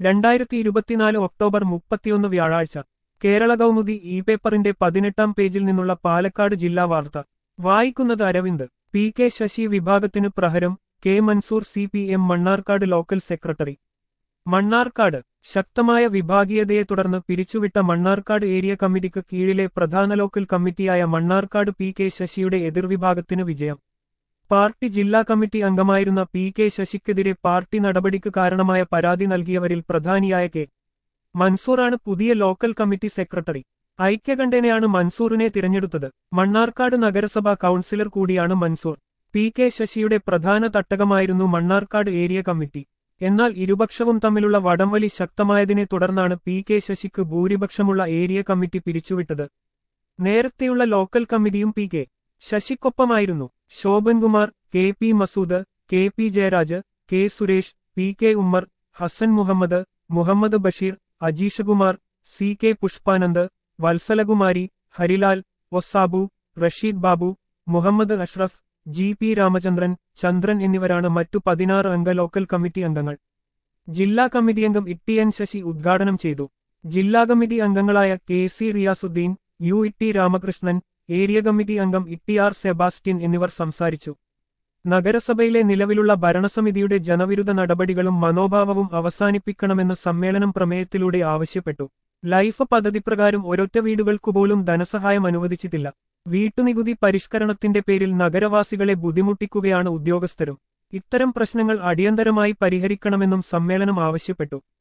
രണ്ടായിരത്തി ഇരുപത്തിനാല് ഒക്ടോബർ മുപ്പത്തിയൊന്ന് വ്യാഴാഴ്ച കേരള കൗമുദി ഇ പേപ്പറിന്റെ പതിനെട്ടാം പേജിൽ നിന്നുള്ള പാലക്കാട് ജില്ലാ വാർത്ത വായിക്കുന്നത് അരവിന്ദ് പി കെ ശശി വിഭാഗത്തിന് പ്രഹരം K Mansoor C P M Mannarkkad local secretary Mannarkkad ശക്തമായ വിഭാഗീയതയെ തുടർന്ന് പിരിച്ചുവിട്ട മണ്ണാർക്കാട് ഏരിയ കമ്മിറ്റിക്ക് കീഴിലെ പ്രധാന ലോക്കൽ കമ്മിറ്റിയായ മണ്ണാർക്കാട് പി കെ ശശിയുടെ എതിർവിഭാഗത്തിന് വിജയം പാർട്ടി ജില്ലാ കമ്മിറ്റി അംഗമായിരുന്ന പി കെ ശശിക്കെതിരെ പാർട്ടി നടപടിക്ക് കാരണമായ പരാതി നൽകിയവരിൽ പ്രധാനിയായ കെ മൻസൂറാണ് പുതിയ ലോക്കൽ കമ്മിറ്റി സെക്രട്ടറി ഐക്യകണ്ഠേനയാണ് മൻസൂറിനെ തിരഞ്ഞെടുത്തത് മണ്ണാർക്കാട് നഗരസഭാ കൗൺസിലർ കൂടിയാണ് മൻസൂർ പി കെ ശശിയുടെ പ്രധാന തട്ടകമായിരുന്നു മണ്ണാർക്കാട് ഏരിയ കമ്മിറ്റി എന്നാൽ ഇരുപക്ഷവും തമ്മിലുള്ള വടംവലി ശക്തമായതിനെ തുടർന്നാണ് പി കെ ശശിക്ക് ഭൂരിപക്ഷമുള്ള ഏരിയ കമ്മിറ്റി പിരിച്ചുവിട്ടത് നേരത്തെയുള്ള ലോക്കൽ കമ്മിറ്റിയും പി കെ ശശിക്കൊപ്പമായിരുന്നു Sobhankumar K P Masood K P Jayaraj K Suresh P K Ummer Hassan Muhammad Muhammad Basheer Ajeeshakumar C K Pushpanand Vatsalakumari Harilal Osabu Rasheed Babu Muhammad Ashraf G P Ramachandran Chandran എന്നിവരാണ് മറ്റു പതിനാറ് അംഗ ലോക്കൽ കമ്മിറ്റി അംഗങ്ങൾ ജില്ലാ കമ്മിറ്റി അംഗം ഇട്ടി എൻ ശശി ഉദ്ഘാടനം ചെയ്തു ജില്ലാ കമ്മിറ്റി അംഗങ്ങളായ K C Riyasuddin U Itty Ramakrishnan area committee അംഗം ഇട്ടി ആർ സെബാസ്റ്റ്യൻ എന്നിവർ സംസാരിച്ചു നഗരസഭയിലെ നിലവിലുള്ള ഭരണസമിതിയുടെ ജനവിരുദ്ധ നടപടികളും മനോഭാവവും അവസാനിപ്പിക്കണമെന്ന് സമ്മേളനം പ്രമേയത്തിലൂടെ ആവശ്യപ്പെട്ടു ലൈഫ് പദ്ധതിപ്രകാരം ഒരൊറ്റ വീടുകൾക്കുപോലും ധനസഹായം അനുവദിച്ചിട്ടില്ല വീട്ടുനികുതി പരിഷ്കരണത്തിന്റെ പേരിൽ നഗരവാസികളെ ബുദ്ധിമുട്ടിക്കുകയാണ് ഉദ്യോഗസ്ഥരും ഇത്തരം പ്രശ്നങ്ങൾ അടിയന്തരമായി പരിഹരിക്കണമെന്നും സമ്മേളനം ആവശ്യപ്പെട്ടു